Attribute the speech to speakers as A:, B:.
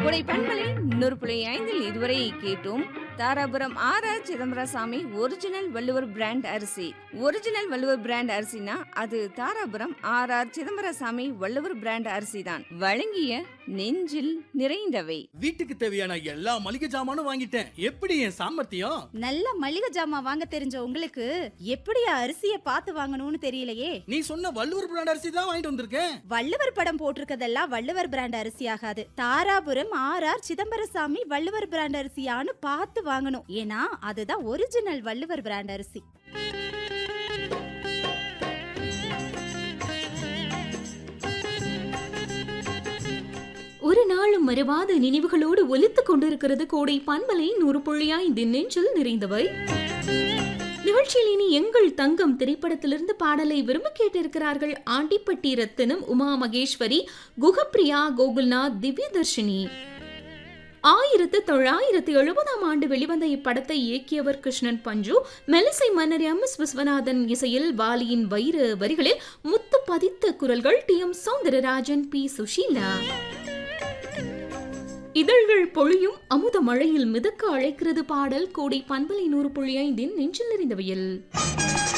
A: கொடை பண்பலை நூறு புள்ளி ஐந்தில் இதுவரை கேட்டோம் Dharapuram R R Chidambaraswamy original Valluvar brand அரிசி ஒரிஜினல் வள்ளுவர் பிராண்ட் அரிசினா அது Dharapuram R R Chidambaraswamy Valluvar brand அரிசி தான் வழங்கிய நெஞ்சில் நிறைந்தவை
B: வீட்டுக்கு தேவையான எல்லா மளிகை ஜாமானும் வாங்கிட்டேன் எப்படி என் சாமர்த்தியம்
C: நல்ல மளிகை ஜாமான் வாங்க தெரிஞ்ச உங்களுக்கு எப்படியா அரிசிய பார்த்து வாங்கணும்னு தெரியலையே
B: நீ சொன்ன வள்ளுவர் பிராண்ட் அரிசி தான் வாங்கிட்டு வந்திருக்கேன்
C: வள்ளுவர் படம் போட்டிருக்கதெல்லாம் வள்ளுவர் பிராண்ட் அரிசி ஆகாது Dharapuram R R Chidambaraswamy Valluvar brand அரிசியான்னு பார்த்து வாங்கணும் ஏன்னா அதுதான் ஒரிஜினல் வள்ளுவர் பிராண்ட் அரிசி
D: ஒரு நாளும் மறவாத நினைவுகளோடு ஒலித்துக் கொண்டிருக்கிறது கோடை பண்பலை நூறு புள்ளியாய் இந்த நெஞ்சில் நிறைந்தவை நிகழ்ச்சியில் இனி எங்கள் தங்கம் திரைப்படத்திலிருந்து பாடலை விரும்ப கேட்டிருக்கிறார்கள் ஆண்டிப்பட்டி ரத்தினம் உமா மகேஸ்வரி குகப்பிரியா கோகுல்நாத் திவ்யதர்ஷினி ஆயிரத்து தொள்ளாயிரத்து எழுபதாம் ஆண்டு வெளிவந்த இப்படத்தை இயக்கியவர் கிருஷ்ணன் பஞ்சு மெலிசை மன்னர் எம் எஸ் விஸ்வநாதன் இசையில் வாலியின் வைர வரிகளில் முத்து பதித்த குரல்கள் T M Soundararajan P Susheela இதழ்கள் பொழியும் அமுத மழையில் மிதக்க அழைக்கிறது பாடல் கோடை பண்பலை நூறு புள்ளி ஐந்தின் நெஞ்சில் நிறைந்தவையில்